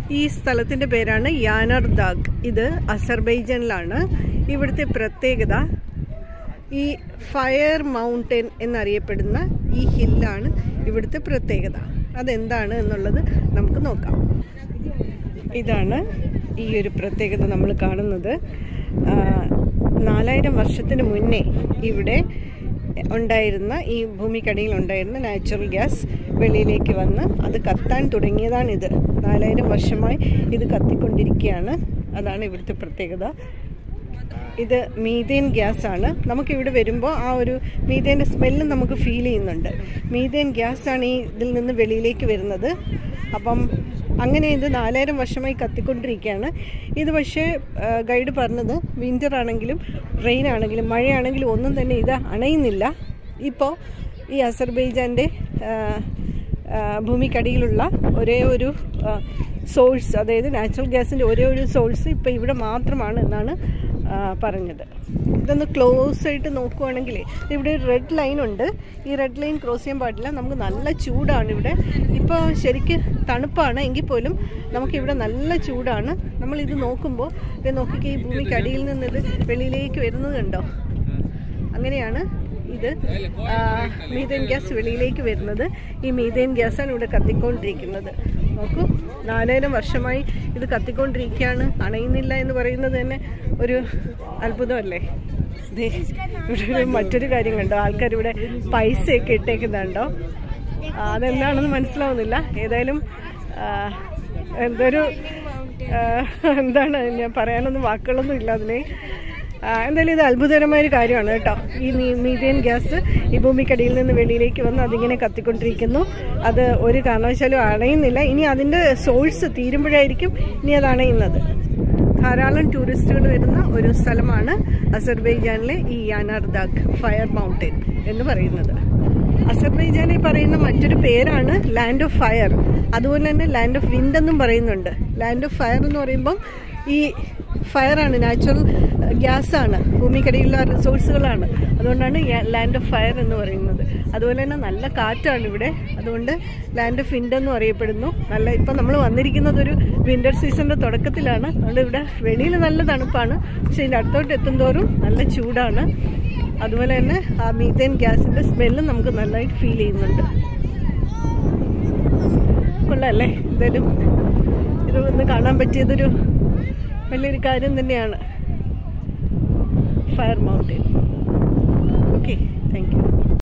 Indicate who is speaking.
Speaker 1: ഈ സ്ഥലത്തിൻ്റെ പേരാണ് യാനർദാഗ് ഇത് അസർബൈജനിലാണ് ഇവിടുത്തെ പ്രത്യേകത ഈ ഫയർ മൗണ്ടൻ എന്നറിയപ്പെടുന്ന ഈ ഹില്ലാണ് ഇവിടുത്തെ പ്രത്യേകത അതെന്താണ് എന്നുള്ളത് നമുക്ക് നോക്കാം ഇതാണ് ഈ ഒരു പ്രത്യേകത നമ്മൾ കാണുന്നത് ആ, നാലായിരം വർഷത്തിന് മുന്നേ ഇവിടെ ഉണ്ടായിരുന്ന ഈ ഭൂമിക്കടിയിൽ ഉണ്ടായിരുന്ന നാച്ചുറൽ ഗ്യാസ് വെളിയിലേക്ക് വന്ന് അത് കത്താൻ തുടങ്ങിയതാണിത് നാലായിരം വർഷമായി ഇത് കത്തിക്കൊണ്ടിരിക്കുകയാണ് അതാണ് ഇവിടുത്തെ പ്രത്യേകത ഇത് മീതേൻ ഗ്യാസ് ആണ് നമുക്ക് ഇവിടെ വരുമ്പോൾ ആ ഒരു മീതേൻ്റെ സ്മെല്ല് നമുക്ക് ഫീൽ ചെയ്യുന്നുണ്ട് മീതേൻ ഗ്യാസ് ആണ് ഈ ഇതിൽ നിന്ന് വെളിയിലേക്ക് വരുന്നത് അപ്പം അങ്ങനെ ഇത് നാലായിരം വർഷമായി കത്തിക്കൊണ്ടിരിക്കുകയാണ് ഇത് പക്ഷേ ഗൈഡ് പറഞ്ഞത് വിൻ്റർ ആണെങ്കിലും റെയിൻ ആണെങ്കിലും മഴയാണെങ്കിലും ഒന്നും തന്നെ ഇത് അണയുന്നില്ല ഇപ്പോൾ ഈ അസർബൈജാൻ്റെ ഭൂമിക്കടിയിലുള്ള ഒരേ ഒരു സോഴ്സ് അതായത് നാച്ചുറൽ ഗ്യാസിൻ്റെ ഒരേ ഒരു സോഴ്സ് ഇപ്പോൾ ഇവിടെ മാത്രമാണ് എന്നാണ് ആ, പറഞ്ഞത് ഇതൊന്ന് ക്ലോസ് ആയിട്ട് നോക്കുവാണെങ്കിൽ ഇവിടെ ഒരു റെഡ് ലൈൻ ഉണ്ട് ഈ റെഡ് ലൈൻ ക്രോസ് ചെയ്യാൻ പാടില്ല നമുക്ക് നല്ല ചൂടാണ് ഇവിടെ ഇപ്പോൾ ശരിക്ക് തണുപ്പാണ് എങ്കിൽ പോലും നമുക്കിവിടെ നല്ല ചൂടാണ് നമ്മളിത് നോക്കുമ്പോൾ ഇത് നോക്കിക്കേ ഈ ഭൂമിക്കടിയിൽ നിന്ന് ഇത് വെളിയിലേക്ക് വരുന്നത് കണ്ടോ അങ്ങനെയാണ് ഇത് ആ, മീഥേൻ ഗ്യാസ് വെളിയിലേക്ക് വരുന്നത് ഈ മീഥേൻ ഗ്യാസാണ് ഇവിടെ കത്തിക്കൊണ്ടിരിക്കുന്നത് നോക്കൂ നാലായിരം വർഷമായി ഇത് കത്തിക്കൊണ്ടിരിക്കുകയാണ് അണയുന്നില്ല എന്ന് പറയുന്നത് തന്നെ ഒരു അത്ഭുതമല്ലേ ദേ, ഇവിടെ ഒരു മറ്റൊരു കാര്യം കണ്ടോ ആൾക്കാർ ഇവിടെ പൈസയൊക്കെ ഇട്ടേക്കുന്നുണ്ടോ ആ, അതെന്താണെന്ന് മനസ്സിലാവുന്നില്ല ഏതായാലും ആ, എന്തൊരു ആ, എന്താണ് ഞാൻ പറയാനൊന്നും വാക്കുകളൊന്നും ഇല്ല അതിനെ ആ, എന്തായാലും ഇത് അത്ഭുതകരമായ ഒരു കാര്യമാണ് കേട്ടോ ഈ മീ- മീഥേൻ ഗ്യാസ് ഈ ഭൂമിക്കടിയിൽ നിന്ന് വെളിയിലേക്ക് വന്ന് അതിങ്ങനെ കത്തിക്കൊണ്ടിരിക്കുന്നു അത് ഒരു കാരണവശാലും അണയുന്നില്ല ഇനി അതിൻ്റെ സോഴ്സ് തീരുമ്പോഴായിരിക്കും ഇനി അത് അണയുന്നത് ധാരാളം ടൂറിസ്റ്റുകൾ വരുന്ന ഒരു സ്ഥലമാണ് അസർബൈജാനിലെ ഈ യാനാർദാഗ് ഫയർ മൗണ്ടൻ എന്ന് പറയുന്നത് അസർബൈജാനെ പറയുന്ന മറ്റൊരു പേരാണ് ലാൻഡ് ഓഫ് ഫയർ അതുപോലെ തന്നെ ലാൻഡ് ഓഫ് വിൻഡ് എന്നും പറയുന്നുണ്ട് ലാൻഡ് ഓഫ് ഫയർ എന്ന് പറയുമ്പം ഈ ഫയറാണ് നാച്ചുറൽ ഗ്യാസാണ് ഭൂമിക്കടിയിലുള്ള റിസോഴ്സുകളാണ് അതുകൊണ്ടാണ് ലാൻഡ് ഓഫ് ഫയർ എന്ന് പറയുന്നത് അതുപോലെ തന്നെ നല്ല കാറ്റാണ് ഇവിടെ അതുകൊണ്ട് ലാൻഡ് ഓഫ് വിൻഡ് എന്നും അറിയപ്പെടുന്നു നല്ല ഇപ്പം നമ്മൾ വന്നിരിക്കുന്നത് ഒരു വിൻ്റർ സീസണിൻ്റെ തുടക്കത്തിലാണ് അതുകൊണ്ട് ഇവിടെ വെളിയിൽ നല്ല തണുപ്പാണ് പക്ഷേ ഇതിൻ്റെ അടുത്തോട്ട് എത്തുന്തോറും നല്ല ചൂടാണ് അതുപോലെ തന്നെ ആ മീഥേൻ ഗ്യാസിൻ്റെ സ്മെല്ലും നമുക്ക് നന്നായിട്ട് ഫീൽ ചെയ്യുന്നുണ്ട് കൊള്ളാല്ലേ എന്തായാലും ഇത് ഒന്ന് കാണാൻ പറ്റിയതൊരു വലിയൊരു കാര്യം തന്നെയാണ് ഫയർ മൗണ്ടൻ